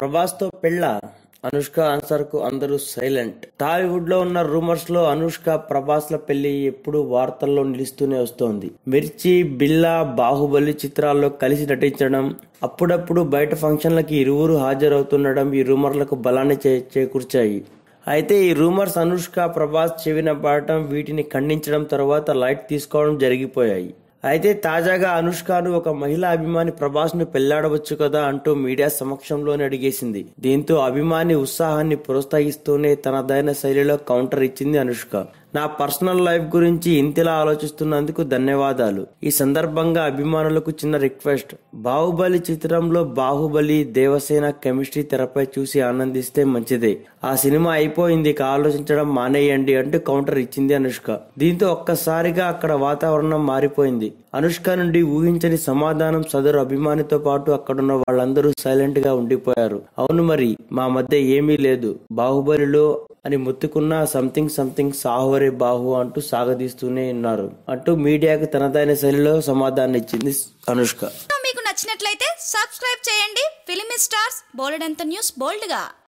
ప్రభాస్ తో పెళ్ళ అనుష్క ఆన్సర్ కు అందరూ సైలెంట్ టాలీవుడ్ లో ఉన్న రూమర్స్ లో అనుష్క ప్రభాస్ ల పెళ్లి ఎప్పుడు వార్తల్లో నిలుస్తూనే వస్తోంది మిర్చి బిల్లా బాహుబలి చిత్రాల్లో కలిసి నటించడం అప్పుడప్పుడు బయట ఫంక్షన్లకి ఇరువురు హాజరవుతుండడం ఈ రూమర్లకు బలాన్ని చే- చేకూర్చాయి అయితే ఈ రూమర్స్ అనుష్క ప్రభాస్ చెవిన పడటం వీటిని ఖండించడం తర్వాత లైట్ తీసుకోవడం జరిగిపోయాయి అయితే తాజాగా అనుష్కను ఒక మహిళా అభిమాని ప్రభాస్ ను పెళ్లాడవచ్చు కదా అంటూ మీడియా సమక్షంలోనే అడిగేసింది దీంతో అభిమాని ఉత్సాహాన్ని ప్రోత్సహిస్తూనే తనదైన శైలిలో కౌంటర్ ఇచ్చింది అనుష్క నా పర్సనల్ లైఫ్ గురించి ఇంతలా ఆలోచిస్తున్నందుకు ధన్యవాదాలు ఈ సందర్భంగా అభిమానులకు చిన్న రిక్వెస్ట్ బాహుబలి చిత్రంలో బాహుబలి దేవసేన కెమిస్ట్రీ తెరపై చూసి ఆనందిస్తే మంచిదే ఆ సినిమా అయిపోయింది ఇక ఆలోచించడం మానేయండి అంటూ కౌంటర్ ఇచ్చింది అనుష్క దీంతో ఒక్కసారిగా అక్కడ వాతావరణం మారిపోయింది అనుష్క నుండి ఊహించని సమాధానం సదరు అభిమానితో పాటు అక్కడున్న వాళ్ళందరూ సైలెంట్ గా ఉండిపోయారు అవును మరి మా మధ్య ఏమీ లేదు బాహుబలిలో అని మొత్తుకున్న సంథింగ్ సంథింగ్ సాహోరే బాహు అంటూ సాగదీస్తూనే ఉన్నారు అంటూ మీడియాకు తనదైన శైలిలో సమాధానం ఇచ్చింది అనుష్క మీకు నచ్చినట్లయితే సబ్స్క్రైబ్ చేయండి ఫిలిమి స్టార్స్ బోలెడంత న్యూస్ బోల్డ్గా